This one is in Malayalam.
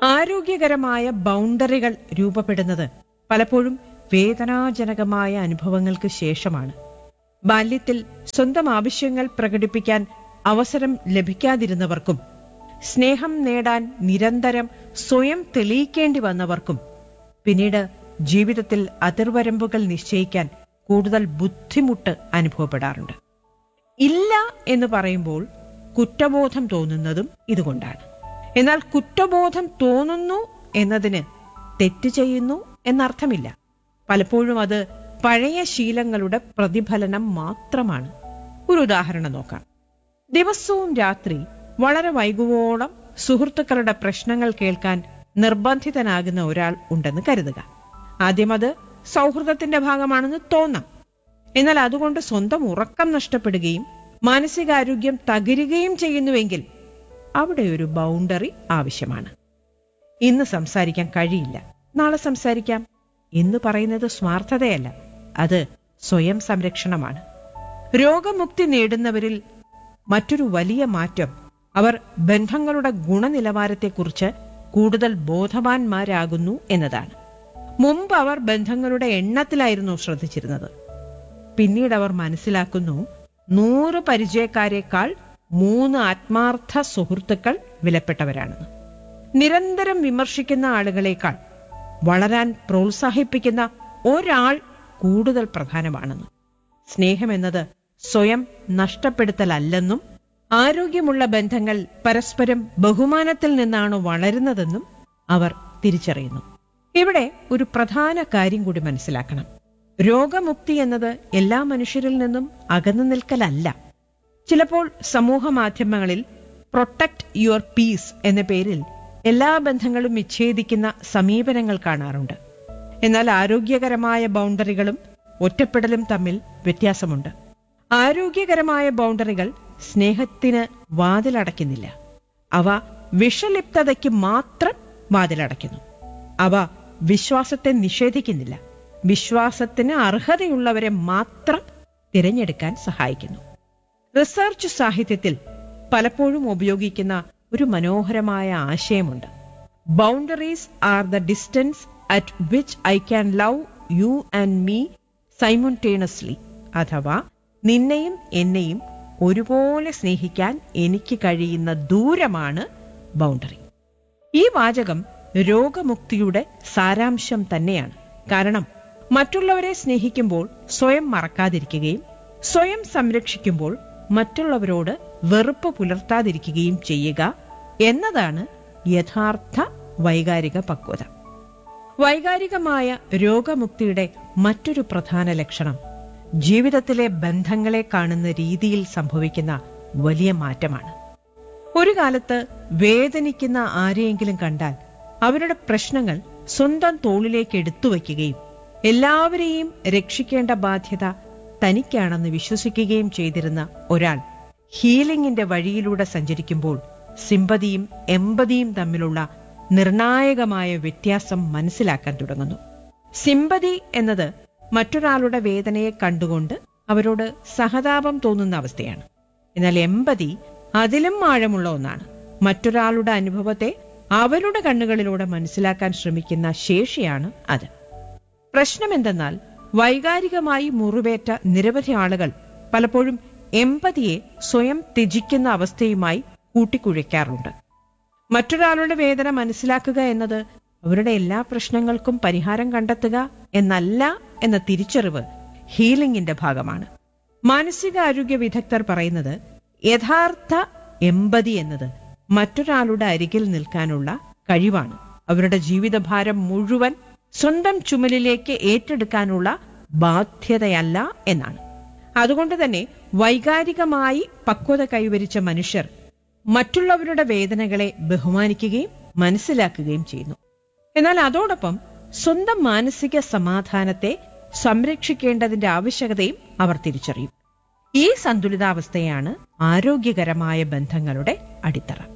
ആരോഗ്യകരമായ ബൗണ്ടറികൾ രൂപപ്പെടുന്നത് പലപ്പോഴും വേദനാജനകമായ അനുഭവങ്ങൾക്ക് ശേഷമാണ് ബാല്യത്തിൽ സ്വന്തം ആവശ്യങ്ങൾ പ്രകടിപ്പിക്കാൻ അവസരം ലഭിക്കാതിരുന്നവർക്കും സ്നേഹം നേടാൻ നിരന്തരം സ്വയം തെളിയിക്കേണ്ടി വന്നവർക്കും പിന്നീട് ജീവിതത്തിൽ അതിർവരമ്പുകൾ നിശ്ചയിക്കാൻ കൂടുതൽ ബുദ്ധിമുട്ട് അനുഭവപ്പെടാറുണ്ട് ഇല്ല എന്ന് പറയുമ്പോൾ കുറ്റബോധം തോന്നുന്നതും ഇതുകൊണ്ടാണ് എന്നാൽ കുറ്റബോധം തോന്നുന്നു എന്നതിന് തെറ്റ് ചെയ്യുന്നു എന്നർത്ഥമില്ല പലപ്പോഴും അത് പഴയ ശീലങ്ങളുടെ പ്രതിഫലനം മാത്രമാണ് ഒരു ഉദാഹരണം നോക്കാം ദിവസവും രാത്രി വളരെ വൈകുവോളം സുഹൃത്തുക്കളുടെ പ്രശ്നങ്ങൾ കേൾക്കാൻ നിർബന്ധിതനാകുന്ന ഒരാൾ ഉണ്ടെന്ന് കരുതുക ആദ്യം അത് സൗഹൃദത്തിന്റെ ഭാഗമാണെന്ന് തോന്നാം എന്നാൽ അതുകൊണ്ട് സ്വന്തം ഉറക്കം നഷ്ടപ്പെടുകയും മാനസികാരോഗ്യം തകരുകയും ചെയ്യുന്നുവെങ്കിൽ അവിടെ ഒരു ബൗണ്ടറി ആവശ്യമാണ് ഇന്ന് സംസാരിക്കാൻ കഴിയില്ല നാളെ സംസാരിക്കാം എന്ന് പറയുന്നത് സ്വാർത്ഥതയല്ല അത് സ്വയം സംരക്ഷണമാണ് രോഗമുക്തി നേടുന്നവരിൽ മറ്റൊരു വലിയ മാറ്റം അവർ ബന്ധങ്ങളുടെ ഗുണനിലവാരത്തെക്കുറിച്ച് കൂടുതൽ ബോധവാന്മാരാകുന്നു എന്നതാണ് മുമ്പ് അവർ ബന്ധങ്ങളുടെ എണ്ണത്തിലായിരുന്നു ശ്രദ്ധിച്ചിരുന്നത് പിന്നീട് അവർ മനസ്സിലാക്കുന്നു നൂറ് പരിചയക്കാരെക്കാൾ മൂന്ന് ആത്മാർത്ഥ സുഹൃത്തുക്കൾ വിലപ്പെട്ടവരാണെന്ന് നിരന്തരം വിമർശിക്കുന്ന ആളുകളെക്കാൾ വളരാൻ പ്രോത്സാഹിപ്പിക്കുന്ന ഒരാൾ കൂടുതൽ പ്രധാനമാണെന്ന് സ്നേഹമെന്നത് സ്വയം നഷ്ടപ്പെടുത്തലല്ലെന്നും ആരോഗ്യമുള്ള ബന്ധങ്ങൾ പരസ്പരം ബഹുമാനത്തിൽ നിന്നാണ് വളരുന്നതെന്നും അവർ തിരിച്ചറിയുന്നു ഇവിടെ ഒരു പ്രധാന കാര്യം കൂടി മനസ്സിലാക്കണം രോഗമുക്തി എന്നത് എല്ലാ മനുഷ്യരിൽ നിന്നും അകന്നു നിൽക്കലല്ല ചിലപ്പോൾ സമൂഹ മാധ്യമങ്ങളിൽ പ്രൊട്ടക്ട് യുവർ പീസ് എന്ന പേരിൽ എല്ലാ ബന്ധങ്ങളും വിച്ഛേദിക്കുന്ന സമീപനങ്ങൾ കാണാറുണ്ട് എന്നാൽ ആരോഗ്യകരമായ ബൗണ്ടറികളും ഒറ്റപ്പെടലും തമ്മിൽ വ്യത്യാസമുണ്ട് ആരോഗ്യകരമായ ബൗണ്ടറികൾ സ്നേഹത്തിന് വാതിലടയ്ക്കുന്നില്ല അവ വിഷലിപ്തതയ്ക്ക് മാത്രം വാതിലടയ്ക്കുന്നു അവ വിശ്വാസത്തെ നിഷേധിക്കുന്നില്ല വിശ്വാസത്തിന് അർഹതയുള്ളവരെ മാത്രം തിരഞ്ഞെടുക്കാൻ സഹായിക്കുന്നു റിസർച്ച് സാഹിത്യത്തിൽ പലപ്പോഴും ഉപയോഗിക്കുന്ന ഒരു മനോഹരമായ ആശയമുണ്ട് boundaries are the distance at which I can love you and me simultaneously അഥവാ നിന്നെയും എന്നെയും ഒരുപോലെ സ്നേഹിക്കാൻ എനിക്ക് കഴിയുന്ന ദൂരമാണ് ബൗണ്ടറി ഈ വാചകം രോഗമുക്തിയുടെ സാരാംശം തന്നെയാണ് കാരണം മറ്റുള്ളവരെ സ്നേഹിക്കുമ്പോൾ സ്വയം മറക്കാതിരിക്കുകയും സ്വയം സംരക്ഷിക്കുമ്പോൾ മറ്റുള്ളവരോട് വെറുപ്പ് പുലർത്താതിരിക്കുകയും ചെയ്യുക എന്നതാണ് യഥാർത്ഥ വൈകാരിക പക്വത വൈകാരികമായ രോഗമുക്തിയുടെ മറ്റൊരു പ്രധാന ലക്ഷണം ജീവിതത്തിലെ ബന്ധങ്ങളെ കാണുന്ന രീതിയിൽ സംഭവിക്കുന്ന വലിയ മാറ്റമാണ് ഒരു കാലത്ത് വേദനിക്കുന്ന ആരെയെങ്കിലും കണ്ടാൽ അവരുടെ പ്രശ്നങ്ങൾ സ്വന്തം തോളിലേക്ക് എടുത്തു വയ്ക്കുകയും എല്ലാവരെയും രക്ഷിക്കേണ്ട ബാധ്യത തനിക്കാണെന്ന് വിശ്വസിക്കുകയും ചെയ്തിരുന്ന ഒരാൾ ഹീലിംഗിന്റെ വഴിയിലൂടെ സഞ്ചരിക്കുമ്പോൾ സിമ്പതിയും എമ്പതിയും തമ്മിലുള്ള നിർണായകമായ വ്യത്യാസം മനസ്സിലാക്കാൻ തുടങ്ങുന്നു സിമ്പതി എന്നത് മറ്റൊരാളുടെ വേദനയെ കണ്ടുകൊണ്ട് അവരോട് സഹതാപം തോന്നുന്ന അവസ്ഥയാണ് എന്നാൽ എമ്പതി അതിലും ആഴമുള്ള ഒന്നാണ് മറ്റൊരാളുടെ അനുഭവത്തെ അവരുടെ കണ്ണുകളിലൂടെ മനസ്സിലാക്കാൻ ശ്രമിക്കുന്ന ശേഷിയാണ് അത് പ്രശ്നം എന്തെന്നാൽ വൈകാരികമായി മുറിവേറ്റ നിരവധി ആളുകൾ പലപ്പോഴും എമ്പതിയെ സ്വയം ത്യജിക്കുന്ന അവസ്ഥയുമായി കൂട്ടിക്കുഴയ്ക്കാറുണ്ട് മറ്റൊരാളുടെ വേദന മനസ്സിലാക്കുക എന്നത് അവരുടെ എല്ലാ പ്രശ്നങ്ങൾക്കും പരിഹാരം കണ്ടെത്തുക എന്നല്ല എന്ന തിരിച്ചറിവ് ഹീലിംഗിന്റെ ഭാഗമാണ് മാനസികാരോഗ്യ വിദഗ്ധർ പറയുന്നത് യഥാർത്ഥ എമ്പതി എന്നത് മറ്റൊരാളുടെ അരികിൽ നിൽക്കാനുള്ള കഴിവാണ് അവരുടെ ജീവിതഭാരം മുഴുവൻ സ്വന്തം ചുമലിലേക്ക് ഏറ്റെടുക്കാനുള്ള ബാധ്യതയല്ല എന്നാണ് അതുകൊണ്ട് തന്നെ വൈകാരികമായി പക്വത കൈവരിച്ച മനുഷ്യർ മറ്റുള്ളവരുടെ വേദനകളെ ബഹുമാനിക്കുകയും മനസ്സിലാക്കുകയും ചെയ്യുന്നു എന്നാൽ അതോടൊപ്പം സ്വന്തം മാനസിക സമാധാനത്തെ സംരക്ഷിക്കേണ്ടതിന്റെ ആവശ്യകതയും അവർ തിരിച്ചറിയും ഈ സന്തുലിതാവസ്ഥയാണ് ആരോഗ്യകരമായ ബന്ധങ്ങളുടെ അടിത്തറ